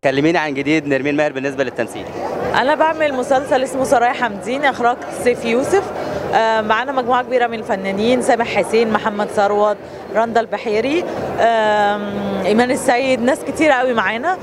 كلميني عن جديد نرمين ماهر بالنسبه للتمثيل انا بعمل مسلسل اسمه سرايا حمدين اخراج سيف يوسف آه، معانا مجموعه كبيره من الفنانين سامح حسين محمد ثروت رندا البحيري آم، ايمان السيد ناس كتير قوي معانا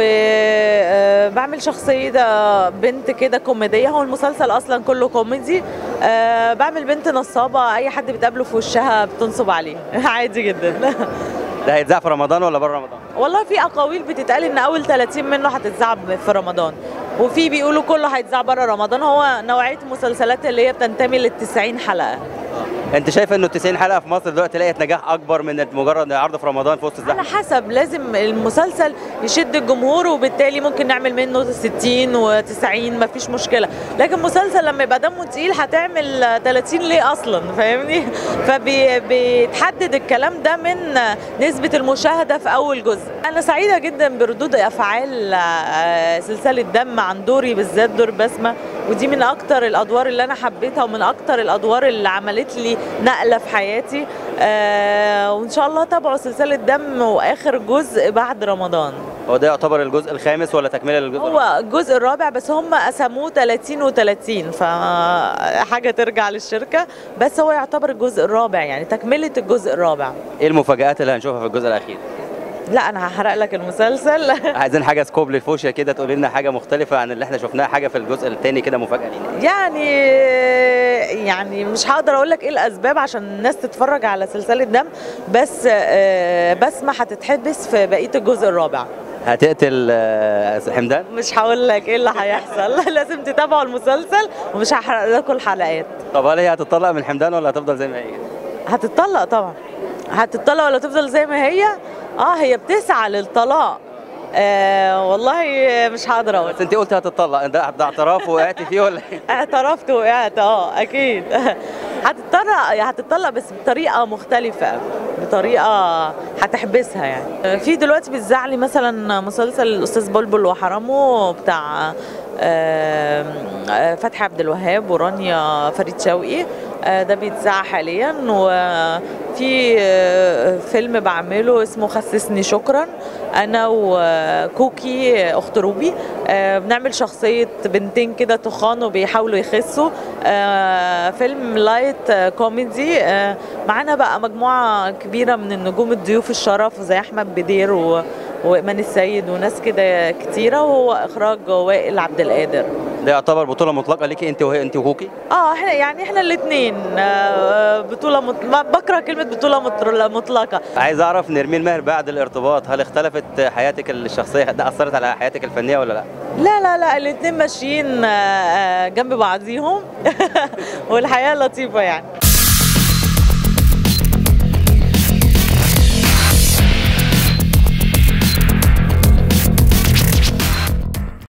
وبعمل شخصيه بنت كده كوميديه هو المسلسل اصلا كله كوميدي آه، بعمل بنت نصابه اي حد بتقابله في وشها بتنصب عليه عادي جدا ده هيتذاع في رمضان ولا بره رمضان والله في اقاويل بتتقال ان اول 30 منه هتتذاع في رمضان وفي بيقولوا كله هيتذاع بره رمضان هو نوعيه المسلسلات اللي هي بتنتمي لل 90 حلقه انت شايف انه 90 حلقه في مصر دلوقتي لقيت نجاح اكبر من مجرد عرض في رمضان في وسط على الزحمه حسب لازم المسلسل يشد الجمهور وبالتالي ممكن نعمل منه 60 و90 مفيش مشكله لكن مسلسل لما يبقى دمه تقيل هتعمل 30 ليه اصلا فاهمني فبيتحدد الكلام ده من نسبه المشاهده في اول جزء انا سعيده جدا بردود افعال آه، سلسله دم عن دوري بالذات دور بسمه ودي من اكتر الادوار اللي انا حبيتها ومن اكتر الادوار اللي عملت لي نقله في حياتي آه وان شاء الله تابعوا سلسله دم واخر جزء بعد رمضان هو ده يعتبر الجزء الخامس ولا تكمله للجزء الرابع؟ هو الجزء الرابع بس هم قسموه 30 و30 فحاجه ترجع للشركه بس هو يعتبر الجزء الرابع يعني تكمله الجزء الرابع ايه المفاجآت اللي هنشوفها في الجزء الاخير لا انا هحرق لك المسلسل عايزين حاجه سكوب للفوشيا كده تقولي لنا حاجه مختلفه عن اللي احنا شفناها حاجه في الجزء الثاني كده مفاجاه لينا يعني يعني مش هقدر اقول لك ايه الاسباب عشان الناس تتفرج على سلسله دم بس آه، بسمه هتتحبس في بقيه الجزء الرابع هتقتل آه، حمدان مش هقول لك ايه اللي هيحصل لازم تتابعوا المسلسل ومش هحرق لكم الحلقات طب هل هي هتطلق من حمدان ولا هتفضل زي ما هي هتتطلق طبعا هتتطلق ولا تفضل زي ما هي اه هي بتسعى للطلاق آه والله مش هقدر اقول بس انت قلت هتطلق ده ده اعتراف وقعتي فيه ولا ايه اعترفت وقعت اه اكيد هتضطر هتطلق بس بطريقه مختلفه بطريقه هتحبسها يعني في دلوقتي بيتذاع لي مثلا مسلسل الاستاذ بلبل وحرامه بتاع آم، آه، فتحي عبد الوهاب ورانيا فريد شوقي آه، ده بيتذاع حاليا وفي آه، فيلم بعمله اسمه خسسني شكرا انا وكوكي اخت روبي آه، بنعمل شخصيه بنتين كده تخان وبيحاولوا يخسوا آه، فيلم لايت آه، كوميدي آه، معانا بقى مجموعه كبيره من النجوم الضيوف الشرف زي احمد بدير و وايمان السيد وناس كده كتيره وهو اخراج وائل عبد القادر ده يعتبر بطوله مطلقه ليكي انت وهي انت وكوكي اه احنا يعني احنا الاثنين بطوله مط... ما بكره كلمه بطوله مطر- مطلقه عايز اعرف نرمين ماهر بعد الارتباط هل اختلفت حياتك الشخصيه ده اثرت على حياتك الفنيه ولا لا لا لا لا الاثنين ماشيين آه، آه، جنب بعضيهم والحياه لطيفه يعني